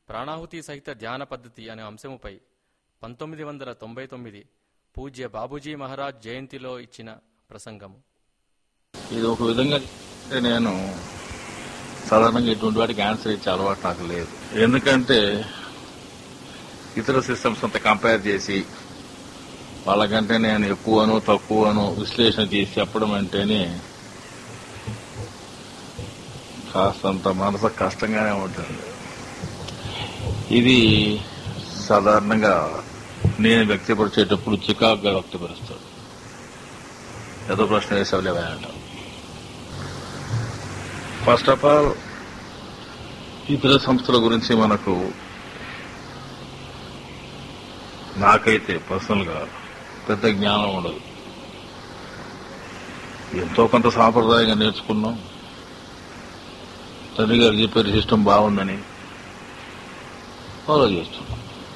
ప్రాణాహుతి సహిత ధ్యాన పద్ధతి అనే అంశముపై పంతొమ్మిది వందల తొంభై తొమ్మిది పూజ్య బాబూజీ మహారాజ్ జయంతిలో ఇచ్చిన ప్రసంగము ఇది ఒక విధంగా అంటే నేను సాధారణంగా ఇటువంటి వాటికి ఆన్సర్ ఇచ్చే అలవాటు నాకు లేదు ఎందుకంటే ఇతర సిస్టమ్స్ అంతా కంపేర్ చేసి వాళ్ళకంటే నేను ఎక్కువను తక్కువను విశ్లేషణ చేసి చెప్పడం అంటేనే కాస్తంత మనసు కష్టంగానే ఉంటుంది ఇది సాధారణంగా నేను వ్యక్తపరిచేటప్పుడు చికాకుగా వ్యక్తపరుస్తాడు ఏదో ప్రశ్న వేసావులేవా అంటాం ఫస్ట్ ఆఫ్ ఆల్ ఇతర సంస్థల గురించి మనకు నాకైతే పర్సనల్ గా పెద్ద జ్ఞానం ఉండదు ఎంతో కొంత సాంప్రదాయంగా నేర్చుకున్నాం తండ్రి గారు చెప్పారు సిస్టమ్ బాగుందని ఫాలో చేస్తున్నాం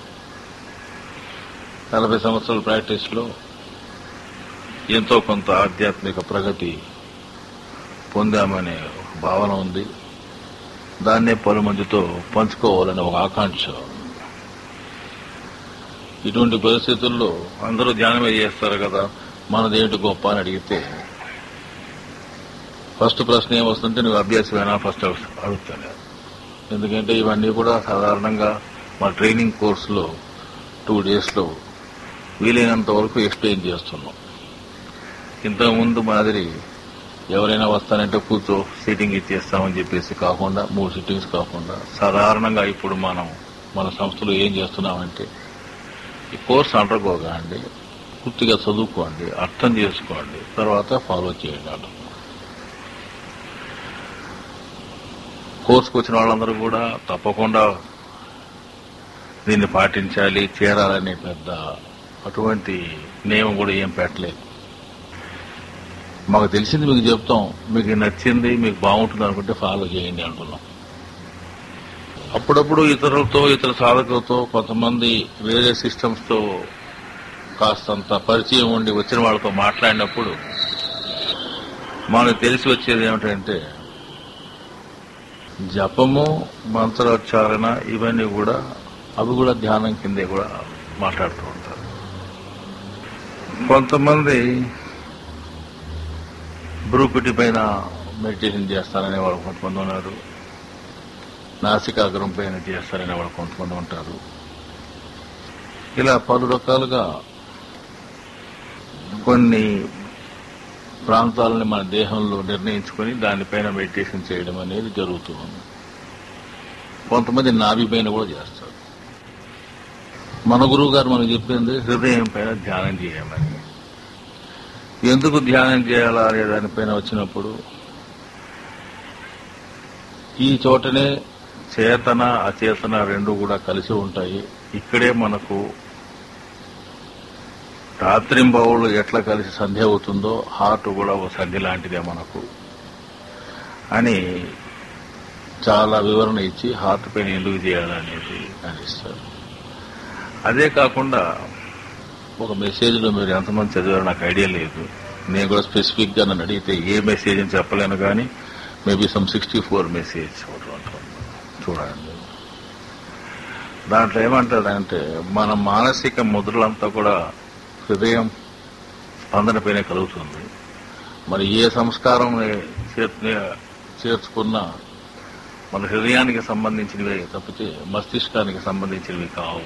నలభై సంవత్సరాల ప్రాక్టీస్ లో ఎంతో కొంత ఆధ్యాత్మిక ప్రగతి పొందామనే భావన ఉంది దాన్నే పలు మందితో పంచుకోవాలనే ఒక ఆకాంక్ష ఇటువంటి పరిస్థితుల్లో అందరూ ధ్యానమే చేస్తారు కదా మనదేంటి గొప్ప అని అడిగితే ఫస్ట్ ప్రశ్న ఏమొస్తుంటే నువ్వు అభ్యాసమేనా ఫస్ట్ అడుగుతాను ఎందుకంటే ఇవన్నీ కూడా సాధారణంగా మా ట్రైనింగ్ కోర్సులో టూ డేస్లో వీలైనంత వరకు ఎక్స్ప్లెయిన్ చేస్తున్నాం ఇంతకుముందు మాదిరి ఎవరైనా వస్తానంటే కూర్చో సీటింగ్ ఇచ్చేస్తామని చెప్పేసి కాకుండా మూడు సిట్టింగ్స్ కాకుండా సాధారణంగా ఇప్పుడు మనం మన సంస్థలో ఏం చేస్తున్నామంటే ఈ కోర్స్ అండర్గోగాండి పూర్తిగా చదువుకోండి అర్థం చేసుకోండి తర్వాత ఫాలో చేయండి అంటాం కోర్సుకు వచ్చిన వాళ్ళందరూ కూడా తప్పకుండా దీన్ని పాటించాలి చేరాలనే పెద్ద అటువంటి నియమం కూడా ఏం పెట్టలేదు మాకు తెలిసింది మీకు చెప్తాం మీకు నచ్చింది మీకు బాగుంటుంది అనుకుంటే ఫాలో చేయండి అంటున్నాం అప్పుడప్పుడు ఇతరులతో ఇతర సాధకులతో కొంతమంది వేరే సిస్టమ్స్ తో కాస్తంత పరిచయం ఉండి వచ్చిన వాళ్ళతో మాట్లాడినప్పుడు మనకు తెలిసి వచ్చేది ఏమిటంటే జపము మంత్రోచ్చారణ ఇవన్నీ కూడా అవి కూడా ధ్యానం కిందే కూడా మాట్లాడుతూ ఉంటారు కొంతమంది బ్రూపిటి పైన మెడిటేషన్ చేస్తారనే వాళ్ళు కొంతమంది ఉన్నారు నాసికాగ్రం పైన చేస్తారనే వాళ్ళు కొంతమంది ఉంటారు ఇలా పలు రకాలుగా కొన్ని ప్రాంతాలని మన దేహంలో నిర్ణయించుకొని దానిపైన మెడిటేషన్ చేయడం అనేది జరుగుతూ ఉంది కొంతమంది నాభి పైన కూడా చేస్తారు మన గురువు గారు మనకు చెప్పింది హృదయం పైన ధ్యానం చేయమని ఎందుకు ధ్యానం చేయాలా అనే దానిపైన వచ్చినప్పుడు ఈ చోటనే చేతన అచేతన రెండు కూడా కలిసి ఉంటాయి ఇక్కడే మనకు రాత్రింబవులు ఎట్లా కలిసి సంధ్య అవుతుందో హార్ట్ కూడా ఒక సంధ్య లాంటిదే మనకు అని చాలా వివరణ ఇచ్చి హార్ట్ పైన ఎందుకు చేయాలనేది అనిస్తారు అదే కాకుండా ఒక మెసేజ్లో మీరు ఎంతమంది చదివారో నాకు ఐడియా లేదు నేను కూడా స్పెసిఫిక్ గా నన్ను అడిగితే ఏ మెసేజ్ అని చెప్పలేను కానీ maybe some sixty four message చూడండి దాంట్లో ఏమంటాడంటే మన మానసిక ముద్రలంతా కూడా హృదయం స్పందనపైన కలుగుతుంది మరి ఏ సంస్కారం చేర్చుకున్నా మన హృదయానికి సంబంధించినవి తప్పితే మస్తిష్కానికి సంబంధించినవి కావు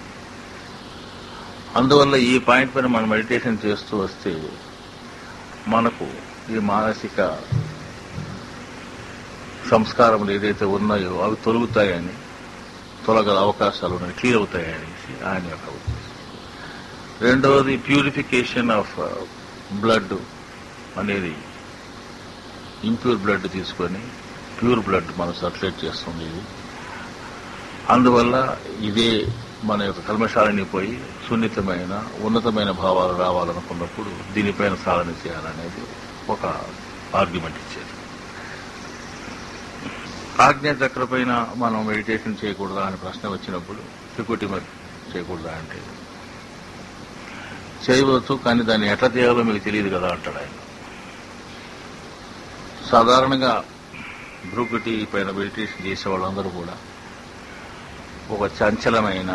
అందువల్ల ఈ పాయింట్ పైన మనం మెడిటేషన్ చేస్తూ వస్తే మనకు ఈ మానసిక సంస్కారములు ఏదైతే ఉన్నాయో అవి తొలుగుతాయని తొలగల అవకాశాలు ఉన్నాయి క్లియర్ అవుతాయని ఆయన యొక్క ఉద్దేశం రెండవది ప్యూరిఫికేషన్ ఆఫ్ బ్లడ్ అనేది ఇంప్యూర్ బ్లడ్ తీసుకొని ప్యూర్ బ్లడ్ మనం సర్క్యులేట్ చేస్తుంది ఇది అందువల్ల ఇదే మన యొక్క కల్మశాలని పోయి సున్నితమైన ఉన్నతమైన భావాలు రావాలనుకున్నప్పుడు దీనిపైన సాధన చేయాలనేది ఒక ఆర్గ్యుమెంట్ ఇచ్చేది ఆజ్ఞా చక్ర పైన మనం మెడిటేషన్ చేయకూడదా అని ప్రశ్న వచ్చినప్పుడు త్రికుటి చేయకూడదా అంటే చేయవచ్చు కానీ దాన్ని ఎట్లా చేయాలో మీకు తెలియదు కదా అంటాడు ఆయన సాధారణంగా భ్రూకుటి పైన మెడిటేషన్ చేసే వాళ్ళందరూ కూడా ఒక చంచలమైన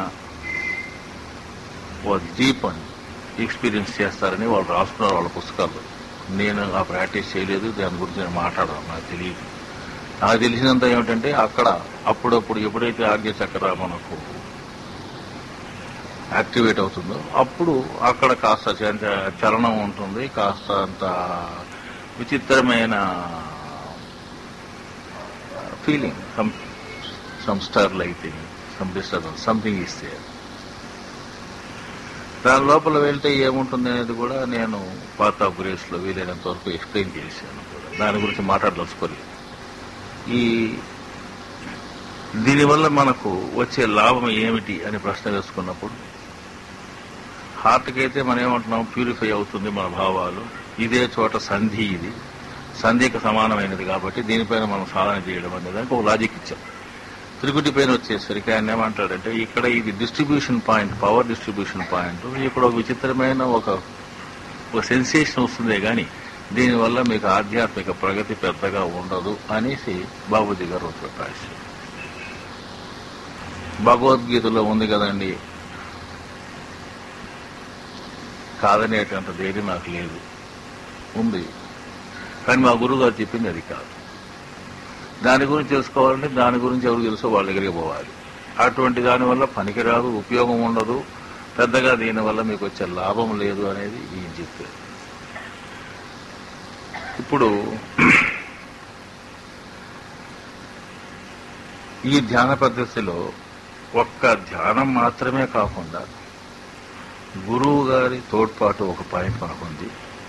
ఒక డీప్ అని ఎక్స్పీరియన్స్ చేస్తారని వాళ్ళు రాసుకున్నారు వాళ్ళ పుస్తకాల్లో నేను ఆ ప్రాక్టీస్ చేయలేదు దాని గురించి నేను మాట్లాడడం నాకు తెలియదు నాకు తెలిసినంత ఏమిటంటే అక్కడ అప్పుడప్పుడు ఎప్పుడైతే ఆర్గ్య చక్ర మనకు యాక్టివేట్ అవుతుందో అప్పుడు అక్కడ కాస్త చ- చలనం ఉంటుంది కాస్త అంత విచిత్రమైన feeling some some star lighting some disturbance something ఇస్తే దాని లోపల వెళ్తే ఏముంటుంది అనేది కూడా నేను పాత ఆఫ్ గ్రేస్ లో వీలైనంత వరకు ఎక్స్ప్లెయిన్ చేశాను కూడా దాని గురించి మాట్లాడదలుచుకోలేదు ఈ దీనివల్ల మనకు వచ్చే లాభం ఏమిటి అని ప్రశ్న వేసుకున్నప్పుడు హార్ట్కి అయితే మనం ఏమంటున్నాం ప్యూరిఫై అవుతుంది మన భావాలు ఇదే చోట సంధి ఇది సంధికి సమానమైనది కాబట్టి దీనిపైన మనం సాధన చేయడం అనే దానికి ఒక లాజిక్ ఇచ్చాం తిరుగుటి పైన వచ్చేసరికి ఆయన ఏమంటాడంటే ఇక్కడ ఇది distribution point power distribution point ఇక్కడ ఒక విచిత్రమైన ఒక ఒక సెన్సేషన్ వస్తుందే గాని దీనివల్ల మీకు ఆధ్యాత్మిక ప్రగతి పెద్దగా ఉండదు అనేసి బాబూజీ గారు ఒక రాశారు భగవద్గీతలో ఉంది కదండి కాదనేటంత ధైర్యం నాకు లేదు ఉంది కానీ మా గురువు గారు చెప్పింది అది కాదు దాని గురించి తెలుసుకోవాలంటే దాని గురించి ఎవరు తెలుసో వాళ్ళ దగ్గరికి పోవాలి అటువంటి దానివల్ల పనికిరాదు ఉపయోగం ఉండదు పెద్దగా దీనివల్ల మీకు వచ్చే లాభం లేదు అనేది ఈయన చెప్పారు ఇప్పుడు ఈ ధ్యాన పద్ధతిలో ఒక్క ధ్యానం మాత్రమే కాకుండా గురువు గారి తోడ్పాటు ఒక పాయింట్ మనకుంది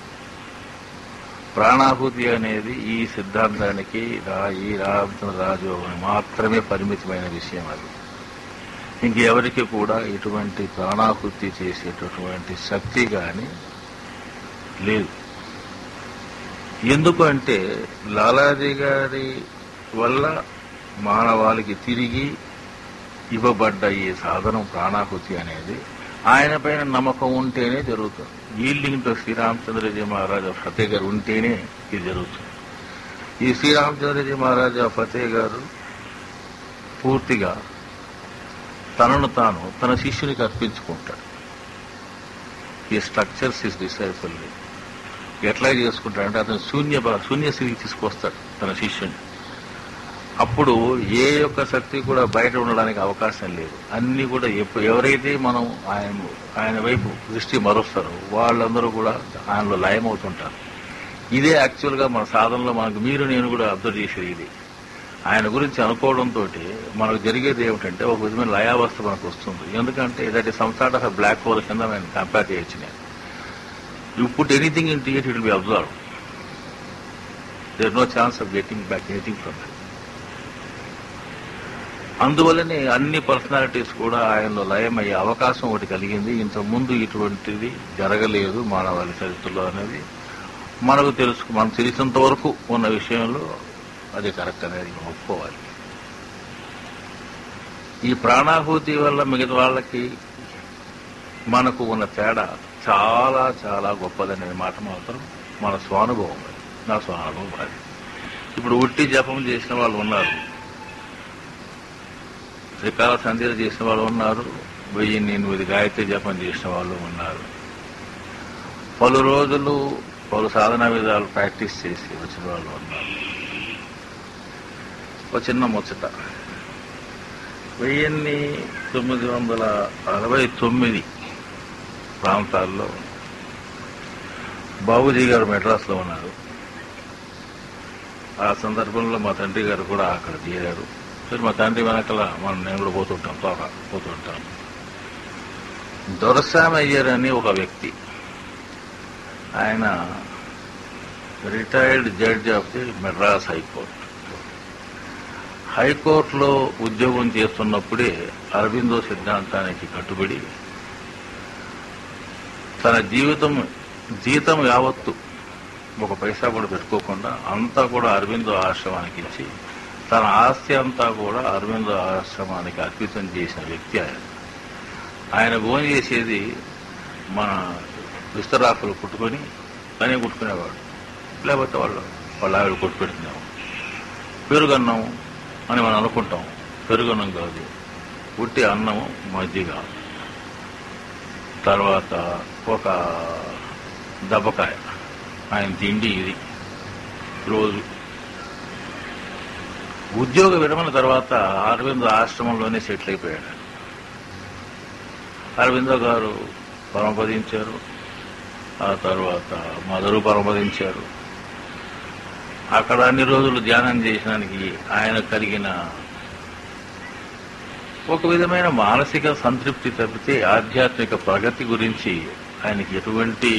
ప్రాణాహుతి అనేది ఈ సిద్ధాంతానికి రా- ఈ రామచంద్ర రాజు మాత్రమే పరిమితమైన విషయం అది ఇంకెవరికి కూడా ఇటువంటి ప్రాణాహుతి చేసేటటువంటి శక్తి కానీ లేదు ఎందుకు అంటే లాలాజీ గారి వల్ల మానవాళికి తిరిగి ఇవ్వబడ్డ ఈ సాధనం ప్రాణాహుతి అనేది ఆయన పైన నమ్మకం ఉంటేనే జరుగుతుంది ఈల్డింగ్ టు శ్రీరామచంద్రజీ మహారాజా ఫతే గారు ఉంటేనే ఇది జరుగుతుంది ఈ శ్రీరామచంద్రజీ మహారాజా ఫతే గారు పూర్తిగా తనను తాను తన శిష్యునికి అర్పించుకుంటాడు ఈ స్ట్రక్చర్స్ ఇస్ డిసైఫుల్ ఎట్లా చేసుకుంటాడంటే అతను శూన్య భా- శూన్య స్థితికి తీసుకొస్తాడు తన శిష్యుని అప్పుడు ఏ యొక్క శక్తి కూడా బయట ఉండడానికి అవకాశం లేదు అన్ని కూడా ఎప్పు- ఎవరైతే మనం ఆయన ఆయన వైపు దృష్టి మరుస్తారో వాళ్ళందరూ కూడా ఆయనలో లయమవుతుంటారు ఇదే యాక్చువల్ గా మన సాధనలో మనకు మీరు నేను కూడా అబ్జర్వ్ చేసేది ఇది ఆయన గురించి అనుకోవడంతో మనకు జరిగేది ఏమిటంటే ఒక విధమైన లయావస్థ మనకు వస్తుంది ఎందుకంటే ఏదైతే సంస్థాట ఆఫ్ బ్లాక్ హోల్ కింద నేను కంపేర్ చేయొచ్చు నేను you put anything into it it will be observe there no chance of getting back anything from it అందువల్లనే అన్ని పర్సనాలిటీస్ కూడా ఆయనలో లయమయ్యే అవకాశం ఒకటి కలిగింది ఇంతకు ముందు ఇటువంటిది జరగలేదు మానవాళి చరిత్రలో అనేది మనకు తెలుసు మనకు తెలిసినంత వరకు ఉన్న విషయంలో అది కరెక్ట్ అనేది మనం ఒప్పుకోవాలి ఈ ప్రాణాహుతి వల్ల మిగతా వాళ్ళకి మనకు ఉన్న తేడా చాలా చాలా గొప్పదనే మాట మాత్రం మన స్వానుభవం అది. నా స్వానుభవం అది ఇప్పుడు ఉట్టి జపం చేసిన వాళ్ళు ఉన్నారు త్రికాల సంధ్యలు చేసిన వాళ్ళు ఉన్నారు వెయ్యి ఎనిమిది గాయత్రి జపం చేసిన వాళ్ళు ఉన్నారు పలు రోజులు పలు సాధనా విధాలు ప్రాక్టీస్ చేసి వచ్చిన వాళ్ళు ఉన్నారు ఒక చిన్న ముచ్చట వెయ్యిన్ని తొమ్మిది వందల అరవై తొమ్మిది ప్రాంతాల్లో బాబుజీ గారు మెడ్రాస్లో ఉన్నారు ఆ సందర్భంలో మా తండ్రి గారు కూడా అక్కడ చేరారు సరే మా తండ్రి వెనకల మనం నేను కూడా పోతుంటాం తోక పోతుంటాం దొరసామయ్యర్ అని ఒక వ్యక్తి ఆయన retired judge of the Madras high court హైకోర్టులో ఉద్యోగం చేస్తున్నప్పుడే అరవిందో సిద్ధాంతానికి కట్టుబడి తన జీవితం జీతం యావత్తు ఒక పైసా కూడా పెట్టుకోకుండా అంతా కూడా అరవిందో ఆశ్రమానికి ఇచ్చి తన ఆస్తి అంతా కూడా అరవిందో ఆశ్రమానికి అర్పితం చేసిన వ్యక్తి ఆయన ఆయన భోజనం చేసేది మన విస్తరాకులు కుట్టుకొని తనే కుట్టుకునేవాడు లేకపోతే వాళ్ళు వాళ్ళ ఆవిడ కొట్టు పెడుతున్నాము పెరుగన్నం అని మనం అనుకుంటాం పెరుగన్నం కాదు ఉట్టి అన్నము మజ్జిగ తర్వాత ఒక దెబ్బకాయ ఆయన తిండి ఇది రోజు ఉద్యోగ విరమణ తర్వాత అరవింద్ ఆశ్రమంలోనే సెటిల్ అయిపోయాడు అరవిందో గారు పరమపదించారు ఆ తర్వాత మదరు పరమపదించారు అక్కడ అన్ని రోజులు ధ్యానం చేసినానికి ఆయన కలిగిన ఒక విధమైన మానసిక సంతృప్తి తప్పితే ఆధ్యాత్మిక ప్రగతి గురించి ఆయనకి ఎటువంటి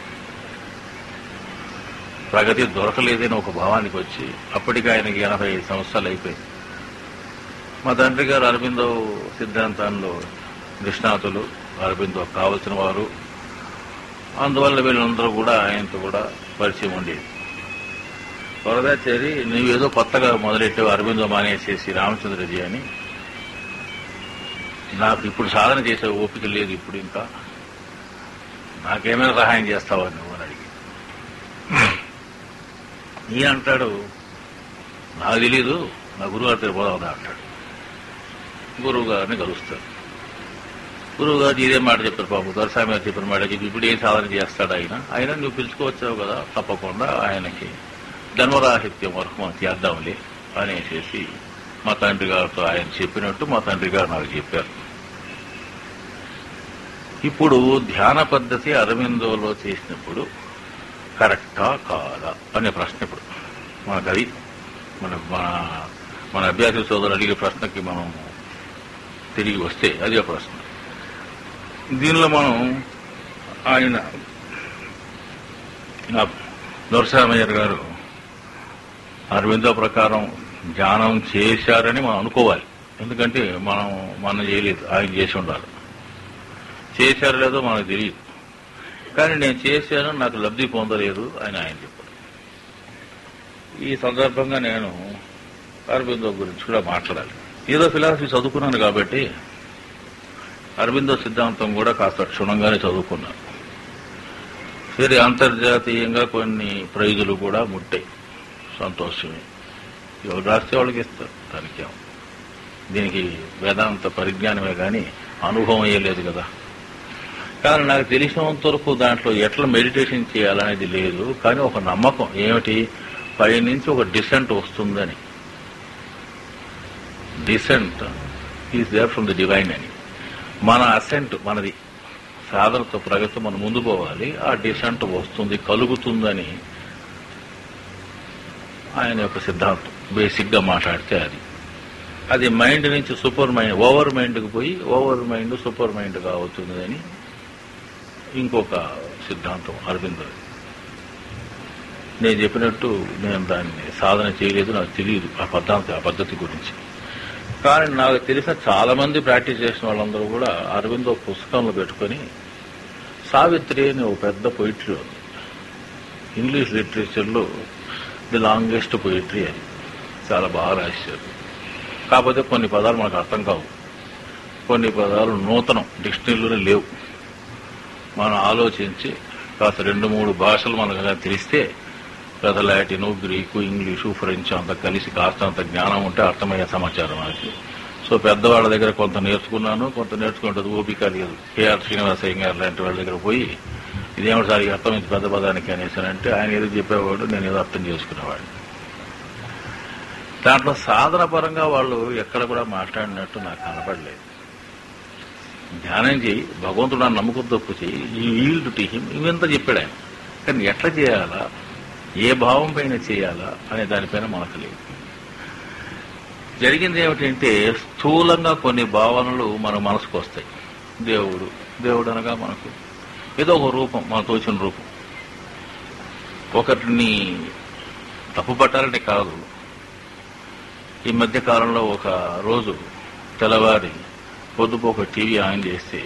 ప్రగతి దొరకలేదని ఒక భావానికి వచ్చి అప్పటికి ఆయనకి ఎనభై ఐదు సంవత్సరాలు అయిపోయింది మా తండ్రి గారు అరవిందో సిద్ధాంతాల్లో నిష్ణాతులు అరవిందో కావలసిన వారు అందువల్ల వీళ్ళందరూ కూడా ఆయనతో కూడా పరిచయం ఉండేది వరదాచారి నువ్వేదో కొత్తగా మొదలెట్టావు అరవిందో మానేసేసి రామచంద్రజీ అని నాకు ఇప్పుడు సాధన చేసే ఓపిక లేదు ఇప్పుడు ఇంకా నాకేమైనా సహాయం చేస్తావా నువ్వు అని అడిగి ఈయన అంటాడు నాకు తెలీదు నా గురువు గారి దగ్గర పోదాం అంటాడు గురువు గారిని కలుస్తాడు గురువు గారు ఇదే మాట చెప్పారు పాపం దొరస్వామి గారు చెప్పిన మాట చెప్పి ఇప్పుడు ఏం సాధన చేస్తాడు ఆయన ఆయన నువ్వు పిలుచుకోవచ్చావు కదా తప్పకుండా ఆయనకి జన్మరాహిత్యం వరకు మనం చేద్దాంలే అనేసేసి మా తండ్రి గారితో ఆయన చెప్పినట్టు మా తండ్రి గారు నాకు చెప్పారు ఇప్పుడు ధ్యాన పద్ధతి అరవిందోలో చేసినప్పుడు కరెక్టా కాదా అనే ప్రశ్న ఇప్పుడు మనకు అది మన మన మన అభ్యాస సోదరులు అడిగే ప్రశ్నకి మనం తిరిగి వస్తే అదే ప్రశ్న దీనిలో మనం ఆయన నరసింహయ్యర్ గారు అరవిందో ప్రకారం ధ్యానం చేశారని మనం అనుకోవాలి ఎందుకంటే మనం మనం చేయలేదు ఆయన చేసి ఉండాలి చేశారో లేదో మనకు తెలియదు కానీ నేను చేశాను నాకు లబ్ధి పొందలేదు అని ఆయన చెప్పారు ఈ సందర్భంగా నేను అరవిందో గురించి కూడా మాట్లాడాలి ఏదో ఫిలాసఫీ చదువుకున్నాను కాబట్టి అరవిందో సిద్ధాంతం కూడా కాస్త క్షుణ్ణంగానే చదువుకున్నాను సరే అంతర్జాతీయంగా కొన్ని ప్రైజులు కూడా ముట్టాయి సంతోషమే ఎవరు రాస్తే వాళ్ళకి ఇస్తారు దానికేం దీనికి వేదాంత పరిజ్ఞానమే కానీ అనుభవం అయ్యలేదు కదా కానీ నాకు తెలిసినంత వరకు దాంట్లో ఎట్లా మెడిటేషన్ చేయాలనేది లేదు కానీ ఒక నమ్మకం ఏమిటి పైనుంచి ఒక డిసెంట్ వస్తుందని descent is there from the divine అని మన అసెంట్ మనది సాధనతో ప్రగతి మనం ముందు పోవాలి ఆ డిసెంట్ వస్తుంది కలుగుతుందని ఆయన యొక్క సిద్ధాంతం బేసిక్ గా మాట్లాడితే అది అది మైండ్ నుంచి సూపర్ మైండ్ ఓవర్ మైండ్కి పోయి ఓవర్ మైండ్ సూపర్ మైండ్గా అవుతుంది అని ఇంకొక సిద్ధాంతం అరవిందో నేను చెప్పినట్టు నేను దాన్ని సాధన చేయలేదు నాకు తెలియదు ఆ పద్ధతి ఆ పద్ధతి గురించి కానీ నాకు తెలిసిన చాలా మంది ప్రాక్టీస్ చేసిన వాళ్ళందరూ కూడా అరవిందో పుస్తకంలో పెట్టుకొని సావిత్రి అనే ఒక పెద్ద పొయిట్రీ ఉంది ఇంగ్లీష్ లిటరేచర్లో ది లాంగెస్ట్ పొయిట్రీ అది చాలా బాగా రాశారు కాకపోతే కొన్ని పదాలు మనకు అర్థం కావు కొన్ని పదాలు నూతనం డిక్షనరీలోనే లేవు మనం ఆలోచించి కాస్త రెండు మూడు భాషలు మనకు కనుక తెలిస్తే పెద్ద లాటిను గ్రీకు ఇంగ్లీషు ఫ్రెంచ్ అంత కలిసి కాస్త అంత జ్ఞానం ఉంటే అర్థమయ్యే సమాచారం మనకి సో పెద్దవాళ్ళ దగ్గర కొంత నేర్చుకున్నాను కొంత నేర్చుకుంటుంది ఓపిక లేదు కేఆర్ శ్రీనివాసయ్య గారు లాంటి వాళ్ళ దగ్గర పోయి ఇదేమిటి సార్ ఈ అర్థమైంది పెద్ద పదానికి అనేసి అంటే ఆయన ఏదో చెప్పేవాడు నేను ఏదో అర్థం చేసుకునేవాడిని దాంట్లో సాధన పరంగా వాళ్ళు ఎక్కడ కూడా మాట్లాడినట్టు నాకు కనపడలేదు ధ్యానం చేయి భగవంతుడు నన్ను నమ్మకం తప్పు చేయి ఈ ఈల్డ్ టు హిమ్ ఇవంతా చెప్పాడు ఆయన కానీ ఎట్లా చేయాలా ఏ భావం పైన చేయాలా అనే దానిపైన మనకు లేదు జరిగింది ఏమిటంటే స్థూలంగా కొన్ని భావనలు మన మనసుకు వస్తాయి దేవుడు దేవుడు అనగా మనకు ఏదో ఒక రూపం మన తోచిన రూపం ఒకటిని తప్పు పట్టాలంటే కాదు ఈ మధ్య కాలంలో ఒక రోజు తెల్లవారి పొద్దుపోక టీవీ ఆన్ చేస్తే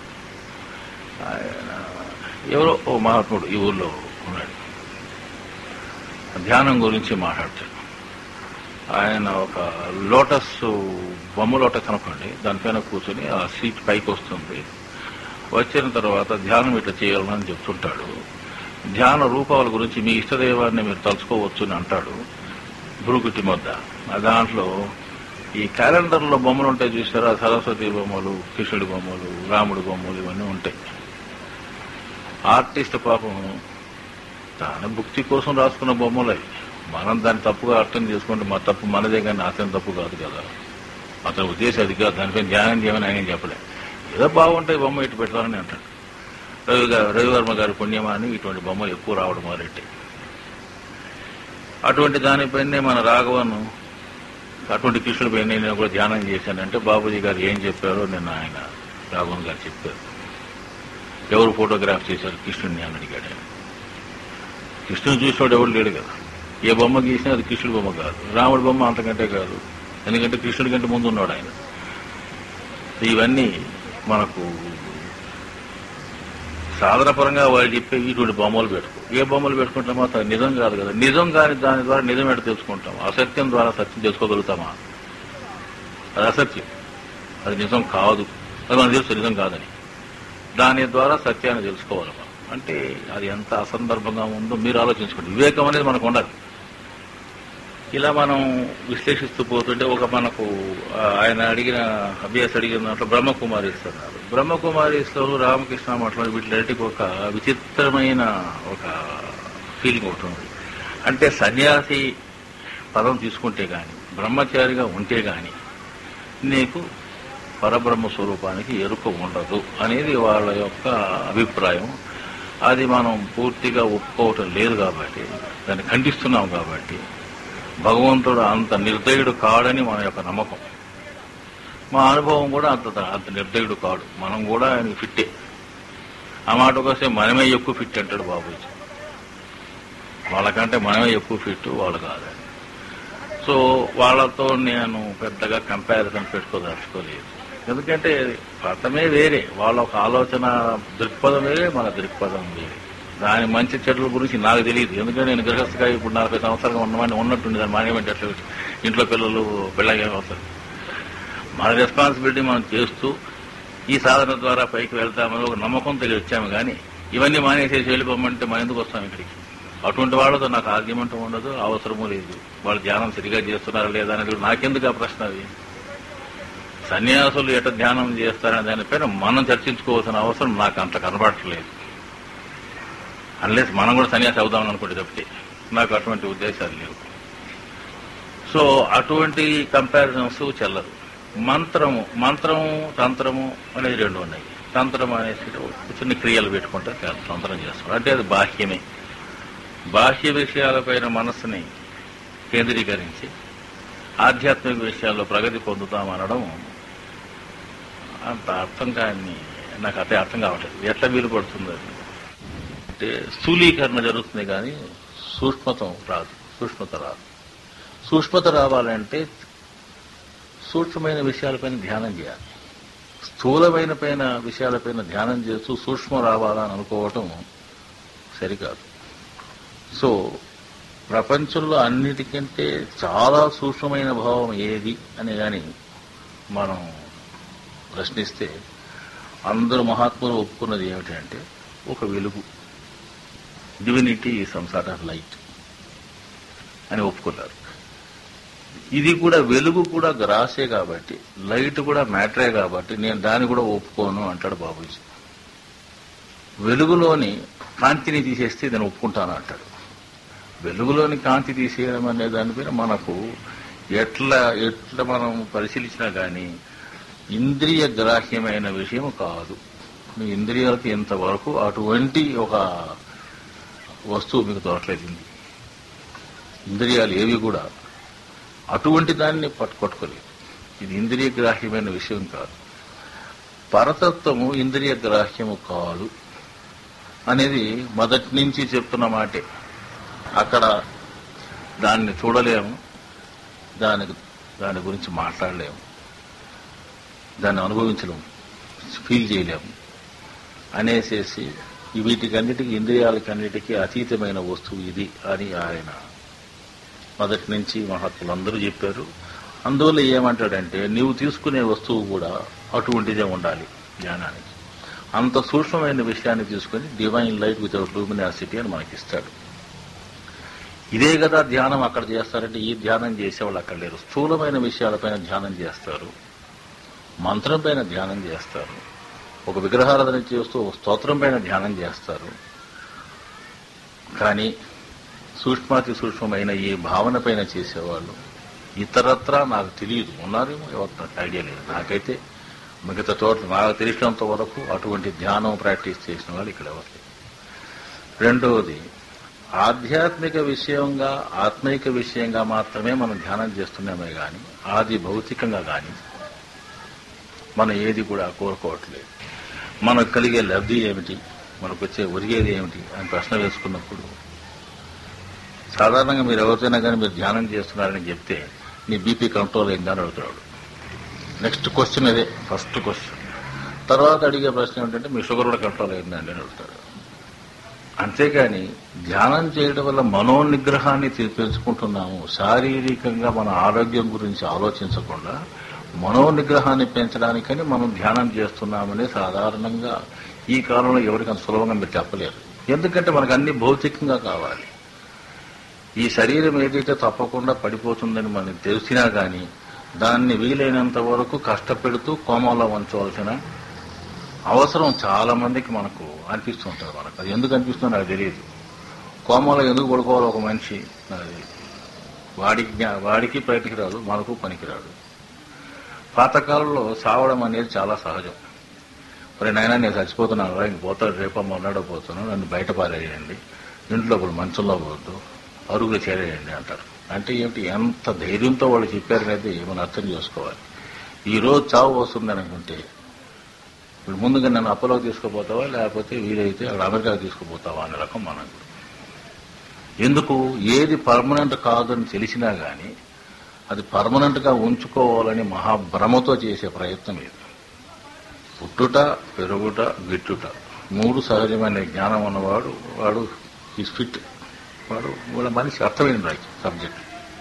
ఆయన ఎవరో ఓ మహాత్ముడు ఈ ఊర్లో ఉన్నాడు ధ్యానం గురించి మాట్లాడతాడు ఆయన ఒక లోటస్ బొమ్మ లోటస్ అనుకోండి దానిపైన కూర్చొని ఆ సీట్ పైకి వస్తుంది వచ్చిన తర్వాత ధ్యానం ఇట్లా చేయాలని చెప్తుంటాడు ధ్యాన రూపాల గురించి మీ ఇష్టదైవాన్ని మీరు తలుచుకోవచ్చు అని అంటాడు భృగుటి మొద్ద ఆ దాంట్లో ఈ క్యాలెండర్లో బొమ్మలు ఉంటాయి చూసారా సరస్వతి బొమ్మలు కృష్ణుడి బొమ్మలు రాముడి బొమ్మలు ఇవన్నీ ఉంటాయి ఆర్టిస్ట్ పాపం తన భుక్తి కోసం రాసుకున్న బొమ్మలు అవి మనం దాన్ని తప్పుగా అర్థం చేసుకుంటే మా తప్పు మనదే కానీ అతని తప్పు కాదు కదా అతని ఉద్దేశం అది కాదు దానిపై ధ్యానం చేయమని ఆయన చెప్పలే ఏదో బాగుంటాయి బొమ్మ ఇటు పెట్టాలని అంటాడు రవి గారు రవివర్మ గారి పుణ్యమా అని ఇటువంటి బొమ్మలు ఎక్కువ రావడం మొదలెట్టాయి అటువంటి దానిపైనే మన రాఘవను అటువంటి కృష్ణుడిపై నేను కూడా ధ్యానం చేశానంటే బాబూజీ గారు ఏం చెప్పారో నేను ఆయన రాఘవన్ గారు చెప్పారు ఎవరు ఫోటోగ్రాఫ్ చేశారు కృష్ణుడిని అని అడిగాడు ఆయన. కృష్ణుని చూసినోడు ఎవడు లేడు కదా ఏ బొమ్మ గీసినా అది కృష్ణుడి బొమ్మ కాదు రాముడి బొమ్మ అంతకంటే కాదు ఎందుకంటే కృష్ణుడి కంటే ముందు ఉన్నాడు ఆయన ఇవన్నీ మనకు సాధనపరంగా వాళ్ళు చెప్పే ఇటువంటి బొమ్మలు పెట్టుకో ఏ బొమ్మలు పెట్టుకుంటే మాత్రం నిజం కాదు కదా నిజం కాని దాని ద్వారా నిజం ఎట్ట తెలుసుకుంటాం అసత్యం ద్వారా సత్యం తెలుసుకోగలుగుతామా అది అసత్యం అది నిజం కాదు అది మనకు తెలుసు నిజం కాదని దాని ద్వారా సత్యాన్ని తెలుసుకోవాలి మనం అంటే అది ఎంత అసందర్భంగా ఉందో మీరు ఆలోచించుకోండి వివేకం అనేది మనకు ఉండాలి ఇలా మనం విశ్లేషిస్తూ పోతుంటే ఒక మనకు ఆ, ఆయన అడిగిన అభ్యాస అడిగిన దాంట్లో బ్రహ్మకుమారి ఇస్తున్నారు బ్రహ్మకుమారిస్లో రామకృష్ణ మఠంలో వీటిలన్నిటికీ ఒక విచిత్రమైన ఒక ఫీలింగ్ ఒకటి ఉంది అంటే సన్యాసి పదం తీసుకుంటే గాని బ్రహ్మచారిగా ఉంటే గాని నీకు పరబ్రహ్మ స్వరూపానికి ఎరుక ఉండదు అనేది వాళ్ళ యొక్క అభిప్రాయం అది మనం పూర్తిగా ఒప్పుకోవటం లేదు కాబట్టి దాన్ని ఖండిస్తున్నాం కాబట్టి భగవంతుడు అంత నిర్దయుడు కాడని మన యొక్క నమ్మకం మా అనుభవం కూడా అంత అంత నిర్దయుడు కాడు మనం కూడా ఆయనకి ఫిట్టే ఆ మాటకు వస్తే మనమే ఎక్కువ ఫిట్ అంటాడు బాబుజీ వాళ్ళకంటే మనమే ఎక్కువ ఫిట్ వాళ్ళు కాదని సో వాళ్ళతో నేను పెద్దగా కంపారిజన్ పెట్టుకోదలుచుకోలేదు ఎందుకంటే పథమే వేరే వాళ్ళ ఒక ఆలోచన దృక్పథం వేరే మన దృక్పథం వేరే దాని మంచి చెట్ల గురించి నాకు తెలియదు ఎందుకంటే నేను గృహస్థగా ఇప్పుడు నలభై సంవత్సరాలుగా ఉన్నవాడిని ఉన్నట్టుండి దాని మానేమెంట్ అట్లా ఇంట్లో పిల్లలు పిల్లగా వస్తారు మన రెస్పాన్సిబిలిటీ మనం చేస్తూ ఈ సాధన ద్వారా పైకి వెళ్తామని ఒక నమ్మకం తెలియ వచ్చాము కానీ ఇవన్నీ మానేసేసి వెళ్ళిపోమంటే మనం ఎందుకు వస్తాం ఇక్కడికి అటువంటి వాళ్ళతో నాకు ఆర్గ్యుమెంట్ ఉండదు అవసరమూ లేదు వాళ్ళు ధ్యానం సరిగా చేస్తున్నారా లేదా అనేది నాకెందుకు ఆ ప్రశ్న అది సన్యాసులు ఎట ధ్యానం చేస్తారనే దానిపైన మనం చర్చించుకోవాల్సిన అవసరం నాకు అంత కనబడట్లేదు అన్లెస్ మనం కూడా సన్యాసి అవుదామని అనుకుంటే తప్పితే నాకు అటువంటి ఉద్దేశాలు లేవు సో అటువంటి కంపారిజన్స్ చెల్లదు మంత్రము మంత్రము తంత్రము అనేది రెండు ఉన్నాయి తంత్రం అనేసి చిన్న క్రియలు పెట్టుకుంటే చాలా తంత్రం చేస్తాం అంటే అది బాహ్యమే బాహ్య విషయాలపైన మనస్సుని కేంద్రీకరించి ఆధ్యాత్మిక విషయాల్లో ప్రగతి పొందుతామనడం అంత అర్థం కాని నాకు అదే అర్థం కావట్లేదు ఎట్లా వీలు పడుతుంది అది అంటే స్థూలీకరణ జరుగుతుంది కానీ సూక్ష్మతం రాదు సూక్ష్మత రాదు సూక్ష్మత రావాలంటే సూక్ష్మమైన విషయాలపైన ధ్యానం చేయాలి స్థూలమైన పైన విషయాలపైన ధ్యానం చేస్తూ సూక్ష్మం రావాలని అనుకోవటం సరికాదు సో ప్రపంచంలో అన్నిటికంటే చాలా సూక్ష్మమైన భావం ఏది అని కానీ మనం ప్రశ్నిస్తే అందరూ మహాత్ములు ఒప్పుకున్నది ఏమిటంటే ఒక వెలుగు divinity some sort of light అని ఒప్పుకున్నారు ఇది కూడా వెలుగు కూడా గ్రాసే కాబట్టి లైట్ కూడా మ్యాటరే కాబట్టి నేను దాన్ని కూడా ఒప్పుకోను అంటాడు బాబూజీ వెలుగులోని కాంతిని తీసేస్తే నేను ఒప్పుకుంటాను అంటాడు వెలుగులోని కాంతి తీసేయడం అనే దానిపైన మనకు ఎట్లా ఎట్లా మనం పరిశీలించినా కానీ ఇంద్రియ గ్రాహ్యమైన విషయం కాదు మీ ఇంద్రియాలకి ఇంతవరకు అటువంటి ఒక వస్తువు మీకు దొరకలేదు ఇంద్రియాలు ఏవి కూడా అటువంటి దాన్ని పట్టుకొట్టుకోలేదు ఇది ఇంద్రియ గ్రాహ్యమైన విషయం కాదు పరతత్వము ఇంద్రియ గ్రాహ్యము కాదు అనేది మొదటి నుంచి చెప్తున్న మాటే అక్కడ దాన్ని చూడలేము దానికి దాని గురించి మాట్లాడలేము దాన్ని అనుభవించలేము ఫీల్ చేయలేము అనేసేసి వీటికన్నిటికీ ఇంద్రియాలకన్నిటికీ అతీతమైన వస్తువు ఇది అని ఆయన మొదటి నుంచి మహాత్ములందరూ చెప్పారు అందువల్ల ఏమంటాడంటే నీవు తీసుకునే వస్తువు కూడా అటువంటిదే ఉండాలి జ్ఞానానికి అంత సూక్ష్మమైన విషయాన్ని తీసుకుని డివైన్ లైట్ వితౌట్ లూమినాసిటీ అని మనకి ఇస్తాడు ఇదే కదా ధ్యానం అక్కడ చేస్తారంటే ఈ ధ్యానం చేసేవాళ్ళు అక్కడ లేరు స్థూలమైన విషయాలపైన ధ్యానం చేస్తారు మంత్రం పైన ధ్యానం చేస్తారు ఒక విగ్రహారాధన చేస్తూ ఒక స్తోత్రం పైన ధ్యానం చేస్తారు కానీ సూక్ష్మాతి సూక్ష్మమైన ఈ భావన పైన చేసేవాళ్ళు ఇతరత్రా నాకు తెలియదు ఉన్నారేమో ఎవరు నాకు ఐడియా లేదు నాకైతే మిగతా చోట్ల నాకు తెలిసినంత వరకు అటువంటి ధ్యానం ప్రాక్టీస్ చేసిన వాళ్ళు ఇక్కడ ఎవరు లేరు. రెండవది ఆధ్యాత్మిక విషయంగా ఆత్మైక విషయంగా మాత్రమే మనం ధ్యానం చేస్తున్నామే కానీ ఆది భౌతికంగా కానీ మనం ఏది కూడా కోరుకోవట్లేదు మనకు కలిగే లబ్ధి ఏమిటి మనకు వచ్చే ఒరిగేది ఏమిటి అని ప్రశ్న వేసుకున్నప్పుడు సాధారణంగా మీరు ఎవరితోనైనా కానీ మీరు ధ్యానం చేస్తున్నారని చెప్తే మీ బీపీ కంట్రోల్ అయిందని అడుగుతాడు నెక్స్ట్ క్వశ్చన్ అదే ఫస్ట్ క్వశ్చన్ తర్వాత అడిగే ప్రశ్న ఏమిటంటే మీ షుగర్ కూడా కంట్రోల్ అయిందండి అని అడుగుతాడు అంతేగాని ధ్యానం చేయడం వల్ల మనోనిగ్రహాన్ని తె- పెంచుకుంటున్నాము శారీరకంగా మన ఆరోగ్యం గురించి ఆలోచించకుండా మనోనిగ్రహాన్ని పెంచడానికని మనం ధ్యానం చేస్తున్నామని సాధారణంగా ఈ కాలంలో ఎవరికి అంత సులభంగా మీరు చెప్పలేరు ఎందుకంటే మనకు అన్ని భౌతికంగా కావాలి ఈ శరీరం ఏదైతే తప్పకుండా పడిపోతుందని మనకు తెలిసినా గాని దాన్ని వీలైనంత వరకు కష్టపెడుతూ కోమంలో ఉంచవలసిన అవసరం చాలా మందికి మనకు అనిపిస్తుంటుంది మనకు అది ఎందుకు అనిపిస్తుందో నాకు తెలియదు కోమంలో ఎందుకు పడుకోవాలి ఒక మనిషి నాకు తెలియదు. వాడికి జ్ఞా- వాడికి బయటికి రాదు మనకు పనికిరాడు పాతకాలంలో సావడం అనేది చాలా సహజం మరి నాయన నేను చచ్చిపోతున్నాను రా ఇంక పోతాడు రేపో మొన్నడో పోతున్నాను నన్ను బయట పారేయండి ఇంట్లో ఇప్పుడు మంచంలో పోవద్దు అరుగులు చేరేయండి అంటారు అంటే ఏమిటి ఎంత ధైర్యంతో వాళ్ళు చెప్పారనేది మనం అర్థం చేసుకోవాలి ఈ రోజు చావు వస్తుందని అనుకుంటే ఇప్పుడు ముందుగా నన్ను అప్పలోకి తీసుకుపోతావా లేకపోతే వీలైతే అక్కడ అమెరికాకి తీసుకుపోతావా అనే రకం మనం ఎందుకు ఏది పర్మనెంట్ కాదని తెలిసినా గాని అది పర్మనెంట్ గా ఉంచుకోవాలని మహాభ్రమతో చేసే ప్రయత్నం ఇది పుట్టుట పెరుగుట గిట్టుట మూడు సహజమైన జ్ఞానం ఉన్నవాడు వాడు ఈజ్ ఫిట్ వాడు వాళ్ళ మనిషి అర్థమైంది వాడికి సబ్జెక్ట్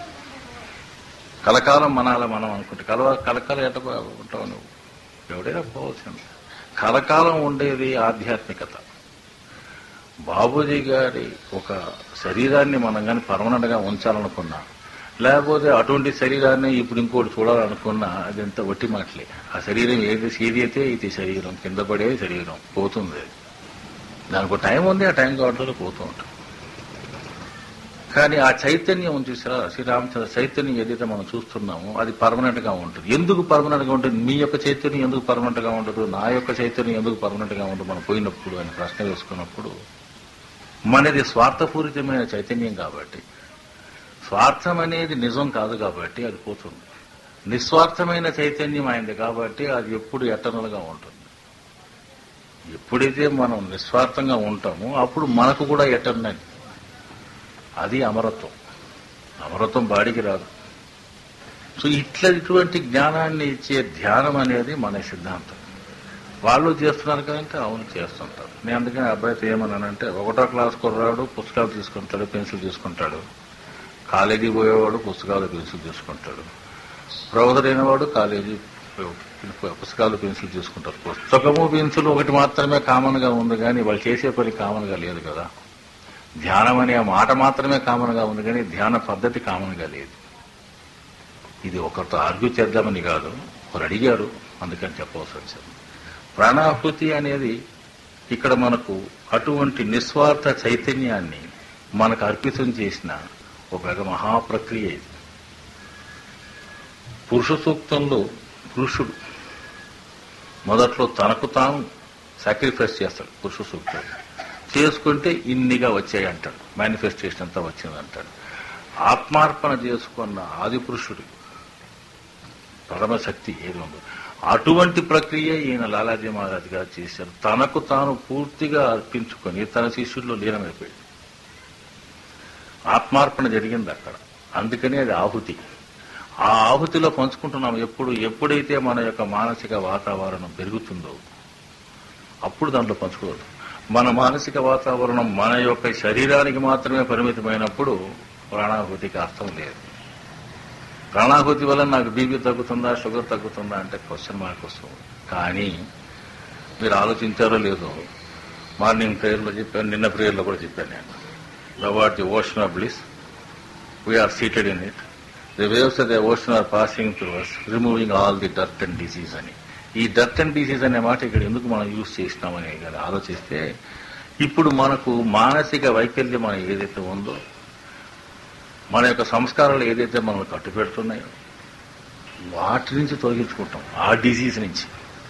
కలకాలం మనాల మనం అనుకుంటే కలవ కలకాలం ఎట్ట ఉంటావు నువ్వు ఎవడైనా పోవాల్సింది కలకాలం ఉండేది ఆధ్యాత్మికత బాబూజీ గారి ఒక శరీరాన్ని మనం కానీ పర్మనెంట్ గా ఉంచాలనుకున్నా లేకపోతే అటువంటి శరీరాన్ని ఇప్పుడు ఇంకోటి చూడాలనుకున్నా అది ఎంత ఒట్టి మాటలే ఆ శరీరం ఏది ఏది అయితే ఇది శరీరం కింద పడే శరీరం పోతుంది అది. దానికి ఒక టైం ఉంది ఆ టైం కావడంలో పోతూ ఉంటుంది కానీ ఆ చైతన్యం చూసారా శ్రీరామచంద్ర చైతన్యం ఏదైతే మనం చూస్తున్నామో అది పర్మనెంట్ గా ఉంటుంది ఎందుకు పర్మనెంట్ గా ఉంటుంది మీ యొక్క చైతన్యం ఎందుకు పర్మనెంట్ గా ఉండదు నా యొక్క చైతన్యం ఎందుకు పర్మనెంట్ గా ఉండదు మనం పోయినప్పుడు అని ప్రశ్న వేసుకున్నప్పుడు మనది స్వార్థపూరితమైన చైతన్యం కాబట్టి స్వార్థం అనేది నిజం కాదు కాబట్టి అది పోతుంది నిస్వార్థమైన చైతన్యం అయింది కాబట్టి అది ఎప్పుడు ఎటర్నల్ గా ఉంటుంది ఎప్పుడైతే మనం నిస్వార్థంగా ఉంటామో అప్పుడు మనకు కూడా ఎటర్నల్ అది అమరత్వం అమరత్వం బాడికి రాదు సో ఇట్లా ఇటువంటి జ్ఞానాన్ని ఇచ్చే ధ్యానం అనేది మన సిద్ధాంతం వాళ్ళు చేస్తున్నారు కనుక అవును చేస్తుంటారు నేను అందుకని అబ్బాయితో ఏమన్నానంటే ఒకటో క్లాస్ కుర్రాడు పుస్తకాలు తీసుకుంటాడు పెన్సిల్ తీసుకుంటాడు కాలేజీ పోయేవాడు పుస్తకాలు పెన్సిల్ తీసుకుంటాడు ప్రొఫెసర్ అయినవాడు కాలేజీ పుస్తకాలు పెన్సిల్ తీసుకుంటారు పుస్తకము పెన్సిల్ ఒకటి మాత్రమే కామన్ గా ఉంది కానీ వాళ్ళు చేసే పని కామన్ గా లేదు కదా ధ్యానం అనే మాట మాత్రమే కామన్ గా ఉంది కానీ ధ్యాన పద్ధతి కామన్ గా లేదు ఇది ఒకరితో ఆర్గ్యూ చేద్దామని కాదు ఒకరు అడిగారు అందుకని చెప్పవలసి వచ్చింది ప్రాణాహుతి అనేది ఇక్కడ మనకు అటువంటి నిస్వార్థ చైతన్యాన్ని మనకు అర్పితం చేసిన ఒక మహాప్రక్రియ ఇది పురుష సూక్తంలో పురుషుడు మొదట్లో తనకు తాను సాక్రిఫైస్ చేస్తాడు పురుష సూక్తం చేసుకుంటే ఇన్నిగా వచ్చాయి అంటాడు మేనిఫెస్టేషన్ అంతా వచ్చింది అంటాడు ఆత్మార్పణ చేసుకున్న ఆది పురుషుడు పరమశక్తి ఏది ఉందో అటువంటి ప్రక్రియ ఈయన లాలాజీ మహారాజ్ గారు చేశారు తనకు తాను పూర్తిగా అర్పించుకొని తన శిష్యుల్లో లీనమైపోయాడు ఆత్మార్పణ జరిగింది అక్కడ అందుకని అది ఆహుతి ఆ ఆహుతిలో పంచుకుంటున్నాం ఎప్పుడు ఎప్పుడైతే మన యొక్క మానసిక వాతావరణం పెరుగుతుందో అప్పుడు దాంట్లో పంచుకోవద్దు మన మానసిక వాతావరణం మన యొక్క శరీరానికి మాత్రమే పరిమితమైనప్పుడు ప్రాణాహుతికి అర్థం లేదు ప్రాణాహుతి వల్ల నాకు బీపీ తగ్గుతుందా షుగర్ తగ్గుతుందా అంటే క్వశ్చన్ మార్క్ వస్తుంది కానీ మీరు ఆలోచించారో లేదో మార్నింగ్ ప్రేయర్లో చెప్పాను నిన్న ప్రేయర్లో కూడా చెప్పాను నేను award the ocean of bliss we are seated in it. The waves of the ocean are passing through us, removing all the dirt and disease అని ఈ డర్ట్ అండ్ డిసీజ్ అనే మాట ఇక్కడ ఎందుకు మనం యూజ్ చేసినామని కానీ ఆలోచిస్తే ఇప్పుడు మనకు మానసిక వైకల్యం మన ఏదైతే ఉందో మన యొక్క సంస్కారాలు ఏదైతే మనల్ని కట్టుపెడుతున్నాయో వాటి నుంచి తొలగించుకుంటాం ఆ డిసీజ్ నుంచి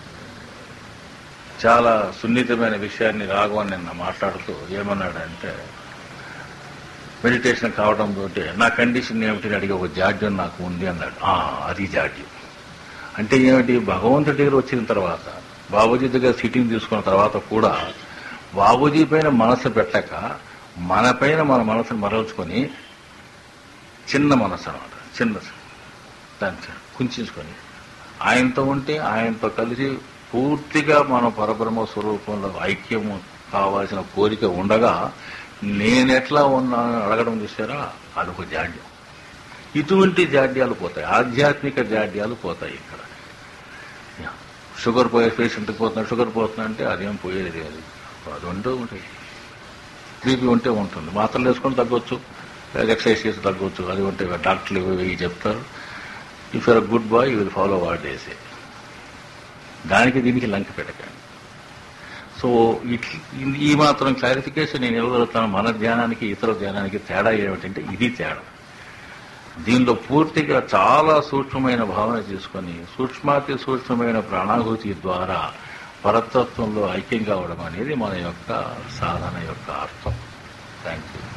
చాలా సున్నితమైన విషయాన్ని రాఘవన్ నిన్న మాట్లాడుతూ ఏమన్నాడంటే మెడిటేషన్ కావడం తోటి నా కండిషన్ ఏమిటి అడిగి ఒక జాడ్యం నాకు ఉంది అన్నాడు "ఆ, అది జాడ్యం అంటే ఏమిటి భగవంతుడి దగ్గర వచ్చిన తర్వాత బాబూజీ దగ్గర సిట్టింగ్ తీసుకున్న తర్వాత కూడా బాబూజీ పైన మనసు పెట్టక మన పైన మన మనసును మరల్చుకొని చిన్న మనసు అనమాట చిన్న దాన్ని కుంచుకొని ఆయనతో ఉంటే ఆయనతో కలిసి పూర్తిగా మన పరబ్రహ్మ స్వరూపంలో ఐక్యము కావాల్సిన కోరిక ఉండగా నేనెట్లా ఉన్నాను అడగడం చూసారా అదొక జాడ్యం ఇటువంటి జాడ్యాలు పోతాయి ఆధ్యాత్మిక జాడ్యాలు పోతాయి ఇక్కడ షుగర్ పోయే పేషెంట్కి పోతున్నా షుగర్ పోతున్నా అంటే అదేం పోయేది అది అది ఉంటూ ఉంటాయి బీపీ ఉంటే ఉంటుంది మాత్రలు వేసుకొని తగ్గొచ్చు లేదా ఎక్సర్సైజ్ చేసి తగ్గొచ్చు అది ఉంటే డాక్టర్లు ఇవి ఇవి చెప్తారు if you're good boy you will follow what they say దానికి దీనికి లంక పెట్టకండి సో ఇట్- ఈ మాత్రం క్లారిఫికేషన్ నేను ఇవ్వగలుగుతాను మన ధ్యానానికి ఇతర ధ్యానానికి తేడా ఏమిటంటే ఇది తేడా దీనిలో పూర్తిగా చాలా సూక్ష్మమైన భావన తీసుకొని సూక్ష్మాతి సూక్ష్మమైన ప్రాణాహుతి ద్వారా పరతత్వంలో ఐక్యం కావడం అనేది మన యొక్క సాధన యొక్క అర్థం థ్యాంక్ యూ